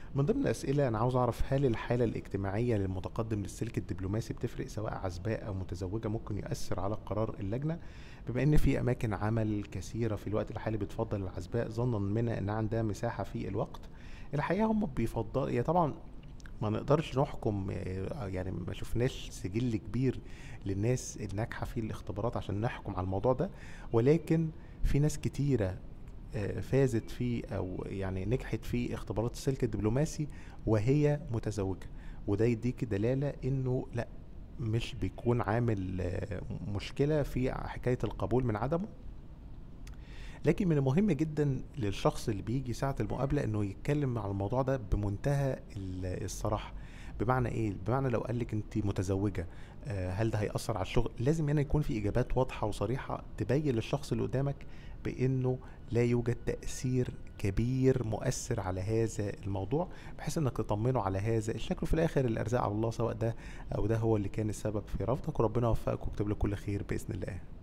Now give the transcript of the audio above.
من ضمن الأسئلة أنا عاوز أعرف هل الحالة الاجتماعية للمتقدم للسلك الدبلوماسي بتفرق سواء عزباء أو متزوجة ممكن يؤثر على قرار اللجنة بما إن في أماكن عمل كثيرة في الوقت الحالي بتفضل العزباء ظنا منها إن عندها مساحة في الوقت الحقيقة هم بيفضل هي طبعا ما نقدرش نحكم آه، يعني ما شفناش سجل كبير للناس الناجحة في الاختبارات عشان نحكم على الموضوع ده ولكن في ناس كتيرة آه، فازت في او يعني نجحت في اختبارات السلك الدبلوماسي وهي متزوجة وده يديك دلالة انه لا مش بيكون عامل آه، مشكلة في حكاية القبول من عدمه لكن من المهم جدا للشخص اللي بيجي ساعة المقابلة انه يتكلم على الموضوع ده بمنتهى ال- الصراحة بمعنى ايه بمعنى لو قالك انت متزوجة آه، هل ده هيأثر على الشغل لازم هنا يكون في اجابات واضحة وصريحة تبين للشخص اللي قدامك بانه لا يوجد تأثير كبير مؤثر على هذا الموضوع بحيث انك تطمنه على هذا الشكل في الاخر الارزاق على الله سواء ده او ده هو اللي كان السبب في رفضك وربنا يوفقك ويكتب لك كل خير باذن الله